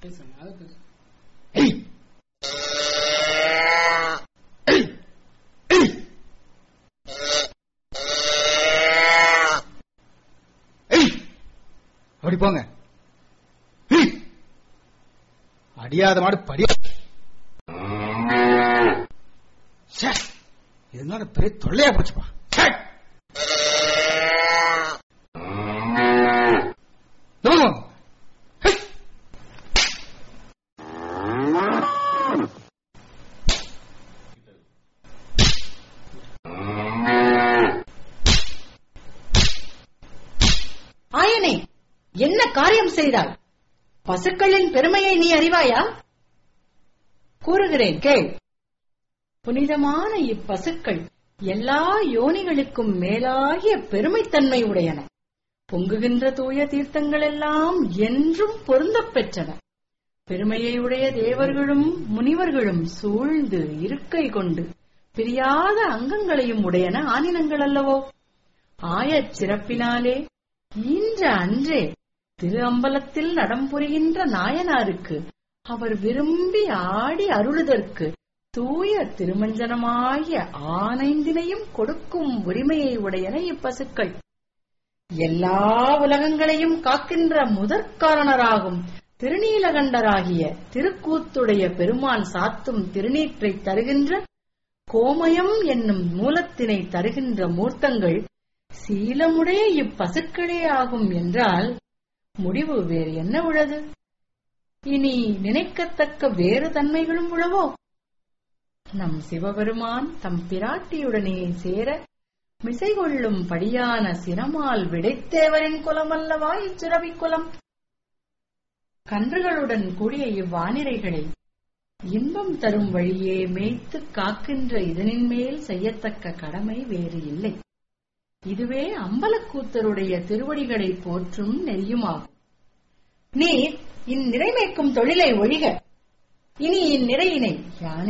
பேசுங்க அதை பேசுங்க ஏய் ஏய் ஏய் ஏய் அப்படி போங்க ஏய் அடியாத மாடு படி ச்சே, இதனால பெரிய தொல்லையா போச்சுப்பா ச்சே. நோ. ஹை. ஆயனே என்ன காரியம் செய்தாய் பசுக்களின் பெருமையை நீ அறிவாயா கூறுகிறேன் கேள் புனிதமான இப்பசுக்கள் எல்லா யோனிகளுக்கும் மேலாகிய பெருமைத்தன்மை உடையன பொங்குகின்ற தூய தீர்த்தங்கள் எல்லாம் என்றும் பொருந்தப் பெற்றன பெருமையை உடைய தேவர்களும் முனிவர்களும் சூழ்ந்து இருக்கை கொண்டு பிரியாத அங்கங்களையும் உடையன ஆனினங்கள் அல்லவோ ஆயச் சிறப்பினாலே ஈன்ற அன்றே திரு அம்பலத்தில் நடம்புரிகின்ற நாயனாருக்கு அவர் விரும்பி ஆடி அருளுதற்கு தூய திருமஞ்சனமாகிய ஆனைந்தினையும் கொடுக்கும் உரிமையை உடையன இப்பசுக்கள் எல்லா உலகங்களையும் காக்கின்ற முதற்காரணராகும் திருநீலகண்டராகிய திருக்கூத்துடைய பெருமான் சாத்தும் திருநீற்றை தருகின்ற கோமயம் என்னும் மூலத்தினை தருகின்ற மூர்த்தங்கள் சீலமுடைய இப்பசுக்களே ஆகும் என்றால் முடிவு வேறு என்ன உளது இனி நினைக்கத்தக்க வேறு தன்மைகளும் உளவோ நம் சிவபெருமான் தம் பிராட்டியுடனே சேர மிசை கொள்ளும் படியான சிரமால் விடைத்தேவரின் குலமல்லவா இச்சிறவி குலம் கன்றுகளுடன் கூடிய இவ்வானிரைகளை இன்பம் தரும் வழியே மேய்த்து காக்கின்ற இதனின் மேல் செய்யத்தக்க கடமை வேறு இல்லை இதுவே அம்பலக்கூத்தருடைய திருவடிகளை போற்றும் நெறியுமாகும் நீர் இந்நிறைமேக்கும் தொழிலை ஒழிக இனி இந்நிறையினை யானை